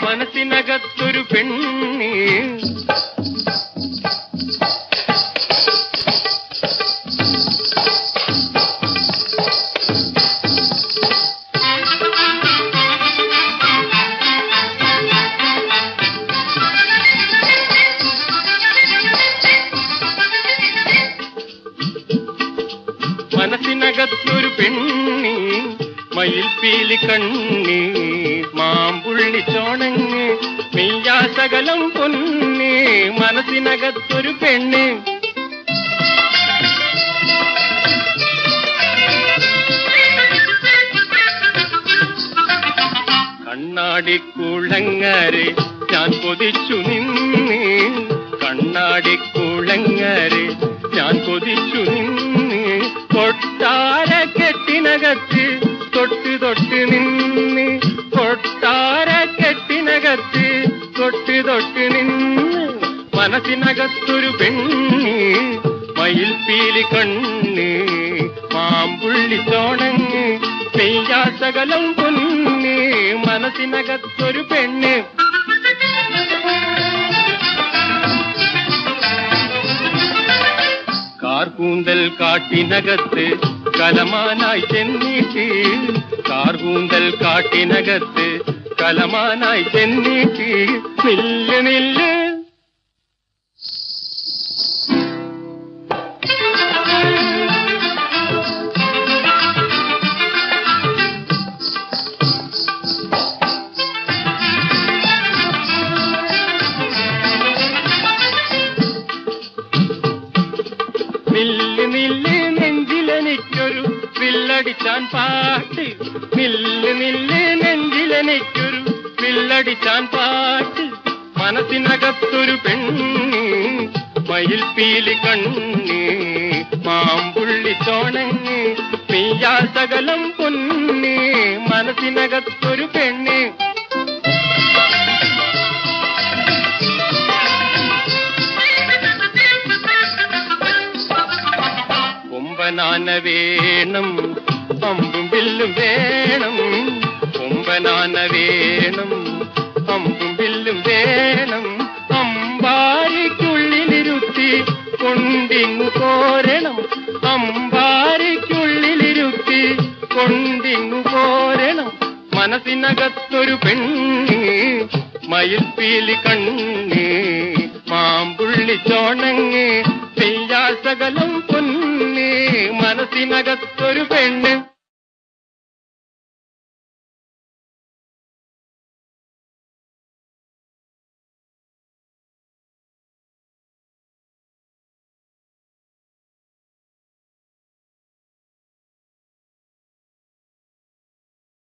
മനസ്സിനകത്തൊരു പെണ്ണി മനസ്സിനകത്തൊരു പെണ്ണി മയിൽ പീലി കണ്ണി മാമ്പുള്ളി ചോണങ്ങ് മെയ്യാസകലം പൊന്നി മനസ്സിനകത്തൊരു പെണ്ണ് കണ്ണാടിക്കുളങ്ങരെ ഞാൻ കൊതിച്ചു നിന്നേ കണ്ണാടിക്കുളങ്ങരെ ഞാൻ കൊതിച്ചു നിന്നേ കൊട്ടാര കെട്ടിനകത്ത് തൊട്ട് തൊട്ട് നിന്ന് കൊട്ടാര കെട്ടിനകത്ത് തൊട്ട് തൊട്ട് നിന്ന് മനസ്സിനകത്തൊരു പെണ്ണി മയിൽ പീലി കണ്ണ് മാമ്പുള്ളി ചോണങ്ങ് പെയ്യാസകലം പൊന്ന് മനസ്സിനകത്തൊരു പെണ്ണ് കാർകൂന്തൽ കാട്ടിനകത്ത് കലമാനായി ചെന്നിട്ട് കാർകൂന്തൽ കാട്ടിനകത്ത് കലമാനായി ചെന്നിട്ട് നില്ല് നില്ല് നില്ല് നില്ല് നെഞ്ചിലെനിക്കൊരു വില്ലടിച്ചാൻ പാട്ട് നില്ല് നില്ല് നെഞ്ചിലെനിക്കൊരു വില്ലടിച്ചാൻ പാട്ട് മനസ്സിനകത്തൊരു പെണ്ണി മയിൽ പീലി കണ്ണി മാമ്പുള്ളി ചോണങ്ങ് പെയ്യാ സകലം പൊന്നി മനസ്സിനകത്തൊരു പെണ്ണ് കൊമ്പനാന വേണം അമ്പും വില്ലും വേണം കൊമ്പനാന വേണം അമ്പും വില്ലും വേണം അമ്പാരിക്കുള്ളിലിരുത്തി കൊണ്ടിങ്ങു പോരണം അമ്പാരിക്കുള്ളിലിരുത്തി കൊണ്ടിങ്ങു പോരണം മനസ്സിനകത്തൊരു പെണ്ണി മയിൽ പീലി കണ്ണി മാമ്പുള്ളി ചോണങ്ങ് പെയ്യാ സകലം പൊന്നി മനസ്സിനകത്തൊരു പെണ്ണ്